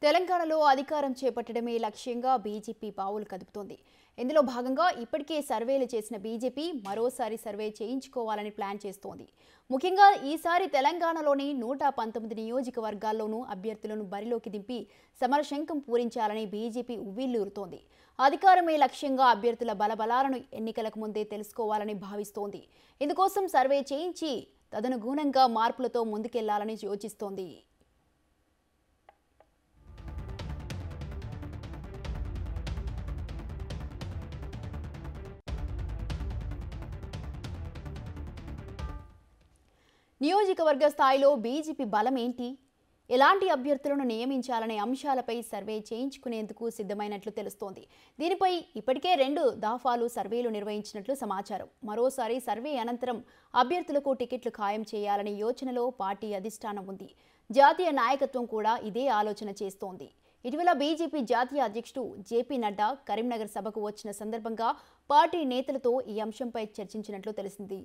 తెలంగాణలో అధికారం చేపట్టడమే లక్ష్యంగా బీజేపీ పావులు కదుపుతోంది ఇందులో భాగంగా ఇప్పటికే సర్వేలు చేసిన బీజేపీ మరోసారి సర్వే చేయించుకోవాలని ప్లాన్ చేస్తోంది ముఖ్యంగా ఈసారి తెలంగాణలోని నూట పంతొమ్మిది నియోజకవర్గాల్లోనూ అభ్యర్థులను బరిలోకి దింపి సమరశంఖం పూరించాలని బీజేపీ ఉవ్విల్లూరుతోంది అధికారమే లక్ష్యంగా అభ్యర్థుల బలబలాలను ఎన్నికలకు ముందే తెలుసుకోవాలని భావిస్తోంది ఇందుకోసం సర్వే చేయించి తదనుగుణంగా మార్పులతో ముందుకెళ్లాలని యోచిస్తోంది నియోజకవర్గ స్థాయిలో బీజేపీ బలం ఏంటి ఎలాంటి అభ్యర్థులను నియమించాలనే అంశాలపై సర్వే చేయించుకునేందుకు సిద్ధమైనట్లు తెలుస్తోంది దీనిపై ఇప్పటికే రెండు దాఫాలు సర్వేలు నిర్వహించినట్లు సమాచారం మరోసారి సర్వే అనంతరం అభ్యర్థులకు టికెట్లు ఖాయం చేయాలనే యోచనలో పార్టీ అధిష్టానం ఉంది జాతీయ నాయకత్వం కూడా ఇదే ఆలోచన చేస్తోంది ఇటీవల బీజేపీ జాతీయ అధ్యక్షుడు జేపీ నడ్డా కరీంనగర్ సభకు వచ్చిన సందర్భంగా పార్టీ నేతలతో ఈ అంశంపై చర్చించినట్లు తెలిసింది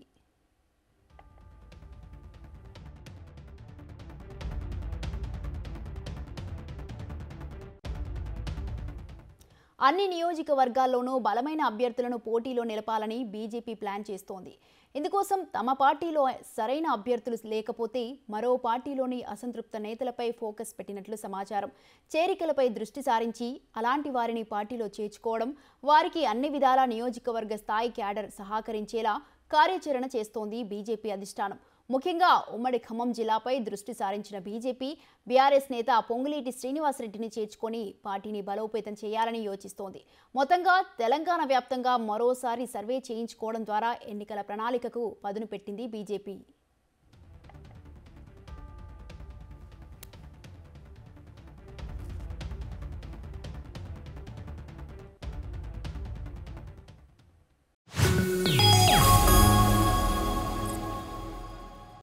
అన్ని నియోజకవర్గాల్లోనూ బలమైన అభ్యర్థులను పోటీలో నిలపాలని బీజేపీ ప్లాన్ చేస్తోంది ఇందుకోసం తమ పార్టీలో సరైన అభ్యర్థులు లేకపోతే మరో పార్టీలోని అసంతృప్త నేతలపై ఫోకస్ పెట్టినట్లు సమాచారం చేరికలపై దృష్టి సారించి అలాంటి వారిని పార్టీలో చేర్చుకోవడం వారికి అన్ని విధాలా నియోజకవర్గ స్థాయి క్యాడర్ సహకరించేలా కార్యాచరణ చేస్తోంది బీజేపీ అధిష్టానం ముఖ్యంగా ఉమ్మడి ఖమ్మం జిల్లాపై దృష్టి సారించిన బీజేపీ బీఆర్ఎస్ నేత పొంగులేటి శ్రీనివాసరెడ్డిని చేర్చుకొని పార్టీని బలోపేతం చేయాలని యోచిస్తోంది మొత్తంగా తెలంగాణ వ్యాప్తంగా మరోసారి సర్వే చేయించుకోవడం ద్వారా ఎన్నికల ప్రణాళికకు పదును పెట్టింది బీజేపీ